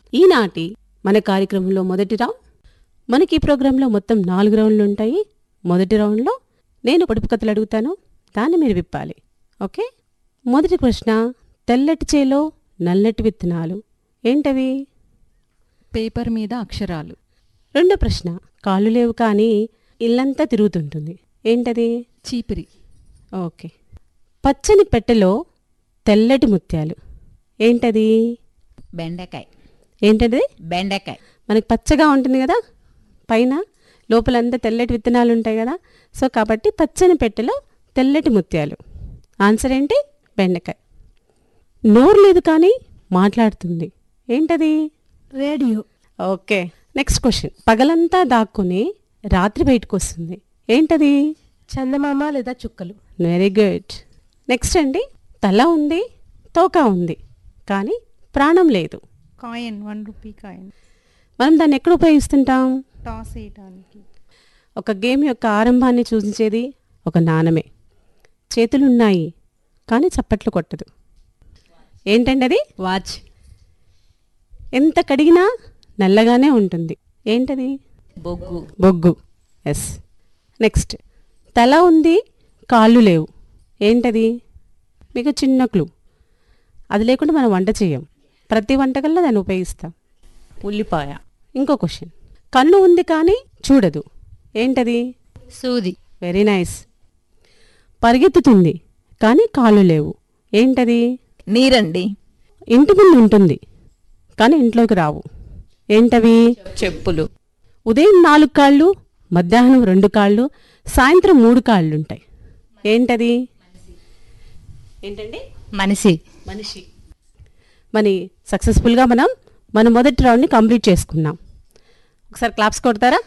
ఈనాటి మన కార్యక్రమంలో మొదటి రౌండ్ మనకి ఈ ప్రోగ్రాంలో మొత్తం నాలుగు రౌండ్లు ఉంటాయి మొదటి రౌండ్లో నేను పొడుపు కథలు అడుగుతాను దాన్ని మీరు విప్పాలి ఓకే మొదటి ప్రశ్న తెల్లటి చేలో నల్లటి విత్తనాలు ఏంటవి పేపర్ మీద అక్షరాలు రెండో ప్రశ్న కాళ్ళు లేవు కానీ ఇల్లంతా తిరుగుతుంటుంది ఏంటది చీపిరి ఓకే పచ్చని పెట్టెలో తెల్లటి ముత్యాలు ఏంటది బెండకాయ ఏంటది బెండకాయ మనకి పచ్చగా ఉంటుంది కదా పైన లోపలంతా తెల్లటి విత్తనాలు ఉంటాయి కదా సో కాబట్టి పచ్చని పెట్టెలో తెల్లటి ముత్యాలు ఆన్సర్ ఏంటి బెండకాయ నోరు లేదు కానీ మాట్లాడుతుంది ఏంటది రేడియో ఓకే నెక్స్ట్ క్వశ్చన్ పగలంతా దాక్కుని రాత్రి బయటకు వస్తుంది ఏంటది చందమామ లేదా చుక్కలు వెరీ గుడ్ నెక్స్ట్ అండి తల ఉంది తోక ఉంది కానీ ప్రాణం లేదు కాయిన్ వన్ రూపీ కాయిన్ మనం దాన్ని ఎక్కడ ఉపయోగిస్తుంటాం టాస్ వేయటానికి ఒక గేమ్ యొక్క ఆరంభాన్ని సూచించేది ఒక నాణమే చేతులున్నాయి కానీ చప్పట్లు కొట్టదు ఏంటండి అది వాచ్ ఎంత కడిగినా నల్లగానే ఉంటుంది ఏంటది బొగ్గు బొగ్గు ఎస్ నెక్స్ట్ తల ఉంది కాళ్ళు లేవు ఏంటది మీకు చిన్న క్లూ అది లేకుండా మనం వంట చేయం ప్రతి వంటకల్లో దాన్ని ఉపయోగిస్తాం ఉల్లిపాయ ఇంకో క్వశ్చన్ కన్ను ఉంది కానీ చూడదు ఏంటది సూది వెరీ నైస్ పరిగెత్తుతుంది కానీ కాళ్ళు లేవు ఏంటది నీరండి ఇంటి ముందు ఉంటుంది కానీ ఇంట్లోకి రావు ఏంటవి చెప్పులు ఉదయం నాలుగు కాళ్ళు మధ్యాహ్నం రెండు కాళ్ళు సాయంత్రం మూడు కాళ్ళు ఉంటాయి ఏంటది ఏంటండి మనిషి మనిషి మరి సక్సెస్ఫుల్గా మనం మన మొదటి రౌండ్ని కంప్లీట్ చేసుకున్నాం ఒకసారి క్లాప్స్ కొడతారా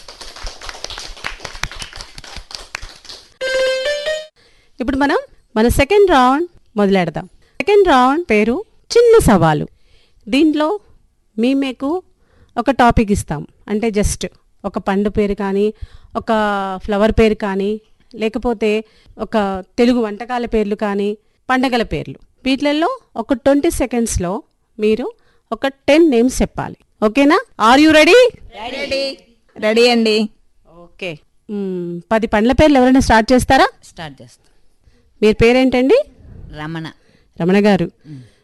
ఇప్పుడు మనం మన సెకండ్ రౌండ్ మొదలెడదాం సెకండ్ రౌండ్ పేరు చిన్న సవాలు దీంట్లో మీ మీకు ఒక టాపిక్ ఇస్తాం అంటే జస్ట్ ఒక పండు పేరు కానీ ఒక ఫ్లవర్ పేరు కానీ లేకపోతే ఒక తెలుగు వంటకాల పేర్లు కానీ పండగల పేర్లు వీటిలలో ఒక ట్వంటీ సెకండ్స్లో మీరు ఒక టెన్ నేమ్స్ చెప్పాలి ఓకేనా are you ready ready ready అండి ఓకే మ్మ్, పది పండ్ల పేర్లు ఎవరైనా స్టార్ట్ చేస్తారా స్టార్ట్ చేస్తాం మీరు పేరేంటండి రమణ రమణ గారు